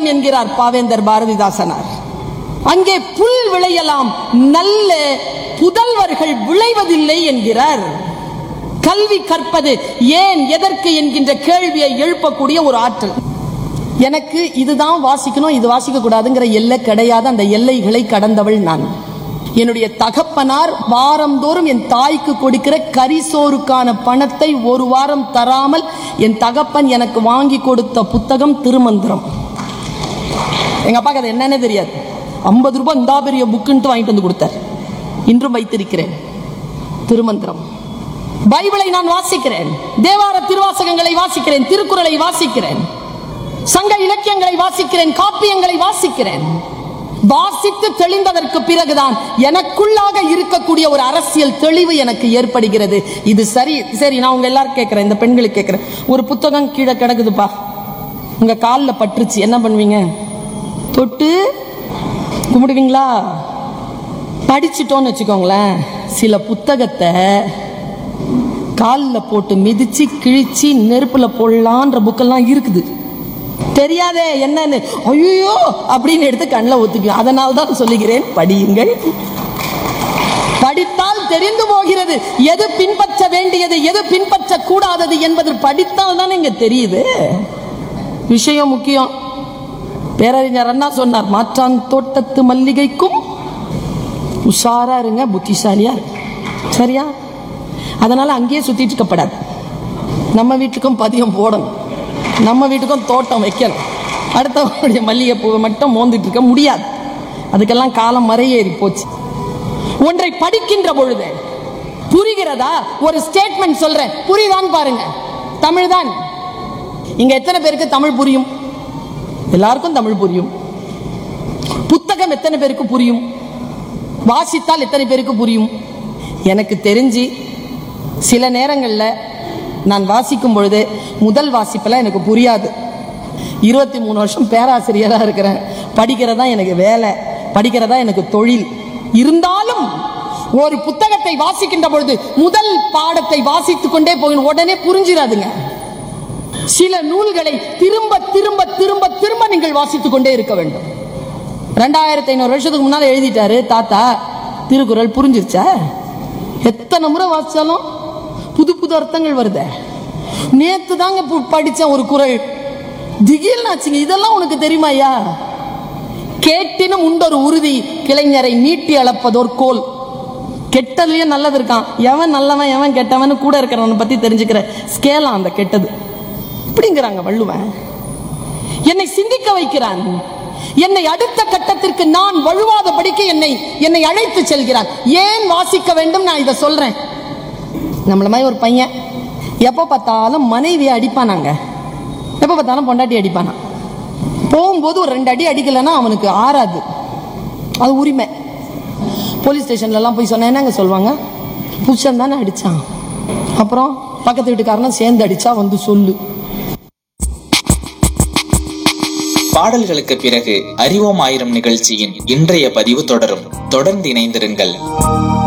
நிலம் என்கிறார் பாவேந்தர் பாரதிதாசனார் அங்கே புல் விளையலாம் நல்ல புதல்வர்கள் விளைவதில்லை என்கிறார் கல்வி கற்பது ஏன் எதற்கு என்கின்ற கேள்வியை எழுப்பக்கூடிய ஒரு ஆற்றல் எனக்கு இதுதான் வாசிக்கணும் இது வாசிக்க கூடாதுங்கிற எல்லை கிடையாது அந்த எல்லைகளை கடந்தவள் நான் என்னுடைய தகப்பனார் வாரந்தோறும் என் தாய்க்கு கொடுக்கிற கரிசோறுக்கான பணத்தை ஒரு வாரம் தராமல் என் தகப்பன் எனக்கு வாங்கி கொடுத்த புத்தகம் திருமந்திரம் எங்க அப்பாக்கு அது என்னன்னே தெரியாது ஐம்பது ரூபாய் இந்தா பெரிய புக்குன்ட்டு வாங்கிட்டு வந்து கொடுத்தார் இன்றும் வைத்திருக்கிறேன் திருமந்திரம் பைபிளை நான் வாசிக்கிறேன் தேவார திருவாசகங்களை வாசிக்கிறேன் திருக்குறளை வாசிக்கிறேன் சங்க இலக்கியங்களை வாசிக்கிறேன் காப்பியங்களை வாசிக்கிறேன் வாசித்து தெளிந்ததற்கு பிறகுதான் எனக்குள்ளாக இருக்கக்கூடிய ஒரு அரசியல் தெளிவு எனக்கு ஏற்படுகிறது இது சரி சரி நான் உங்க எல்லாரும் கேட்கிறேன் இந்த பெண்களுக்கு கேட்கிறேன் ஒரு புத்தகம் கீழே கிடக்குதுப்பா உங்க காலில் பட்டுருச்சு என்ன பண்ணுவீங்க தொட்டு கும்பிடுவீங்களா படிச்சிட்டோன்னு வச்சுக்கோங்களேன் சில புத்தகத்தை காலில் போட்டு மிதிச்சு கிழிச்சு நெருப்புல போடலான்ற புக்கெல்லாம் இருக்குது தெரியாதே என்னன்னு ஐயோ அப்படின்னு எடுத்து கண்ணில் ஒத்துக்கும் அதனால தான் சொல்லுகிறேன் படியுங்கள் படித்தால் தெரிந்து போகிறது எது பின்பற்ற வேண்டியது எது பின்பற்ற கூடாதது என்பது படித்தால் தானே இங்க தெரியுது விஷயம் முக்கியம் பேரறிஞர் அண்ணா சொன்னார் மாற்றான் தோட்டத்து மல்லிகைக்கும் உஷாரா இருங்க புத்திசாலியா இருங்க. சரியா அதனால அங்கேயே சுத்திட்டு இருக்கப்படாது நம்ம வீட்டுக்கும் பதியம் போடணும் நம்ம வீட்டுக்கும் தோட்டம் வைக்கணும் அடுத்தவங்களுடைய மல்லிகைப்பூவை மட்டும் மோந்துட்டு இருக்க முடியாது அதுக்கெல்லாம் காலம் மறையேறி போச்சு ஒன்றை படிக்கின்ற பொழுது புரிகிறதா ஒரு ஸ்டேட்மெண்ட் சொல்றேன் புரியுதான்னு பாருங்க தமிழ் தான் இங்க எத்தனை பேருக்கு தமிழ் புரியும் எல்லாருக்கும் தமிழ் புரியும் புத்தகம் எத்தனை பேருக்கு புரியும் வாசித்தால் எத்தனை பேருக்கு புரியும் எனக்கு தெரிஞ்சு சில நேரங்களில் நான் வாசிக்கும் பொழுது முதல் வாசிப்பெல்லாம் எனக்கு புரியாது இருபத்தி மூணு வருஷம் பேராசிரியராக இருக்கிறேன் படிக்கிறதா எனக்கு வேலை படிக்கிறதா எனக்கு தொழில் இருந்தாலும் ஒரு புத்தகத்தை வாசிக்கின்ற பொழுது முதல் பாடத்தை வாசித்துக் கொண்டே போகணும் உடனே புரிஞ்சிடாதுங்க சில நூல்களை திரும்ப திரும்ப திரும்ப திரும்ப நீங்கள் வாசித்துக் கொண்டே இருக்க வேண்டும் ரெண்டாயிரத்தி ஐநூறு வருஷத்துக்கு முன்னால எழுதிட்டாரு தாத்தா திருக்குறள் புரிஞ்சிருச்சா எத்தனை முறை வாசிச்சாலும் புது புது அர்த்தங்கள் வருதே நேத்து தாங்க பு- படிச்சேன் ஒரு குறள் திகில் ஆச்சுங்க இதெல்லாம் உனக்கு தெரியுமா ஐயா கேட்டினும் உண்டொரு உறுதி கிளைஞரை நீட்டி அளப்பதோர் கோல் கெட்டதுலயும் நல்லது இருக்கான் எவன் நல்லவன் எவன் கெட்டவன் கூட இருக்கிறவனை பத்தி தெரிஞ்சுக்கிற ஸ்கேலாம் அந்த கெட்டது இப்படிங்கிறாங்க வள்ளுவன் என்னை சிந்திக்க வைக்கிறான் என்னை அடுத்த கட்டத்திற்கு நான் வழுவாதபடிக்கு என்னை என்னை அழைத்து செல்கிறான் ஏன் வாசிக்க வேண்டும் நான் இதை சொல்றேன் நம்மள மாதிரி ஒரு பையன் எப்போ பார்த்தாலும் மனைவியை அடிப்பானாங்க எப்போ பார்த்தாலும் பொண்டாட்டி அடிப்பானா போகும்போது ஒரு ரெண்டு அடி அடிக்கலைன்னா அவனுக்கு ஆறாது அது உரிமை போலீஸ் ஸ்டேஷன்லலாம் போய் சொன்னா என்னங்க சொல்லுவாங்க புருஷன் தானே அடிச்சான் அப்புறம் பக்கத்து வீட்டுக்காரனும் சேர்ந்து அடிச்சா வந்து சொல்லு பாடல்களுக்கு பிறகு அறிவோம் ஆயிரம் நிகழ்ச்சியின் இன்றைய பதிவு தொடரும் தொடர்ந்து இணைந்திருங்கள்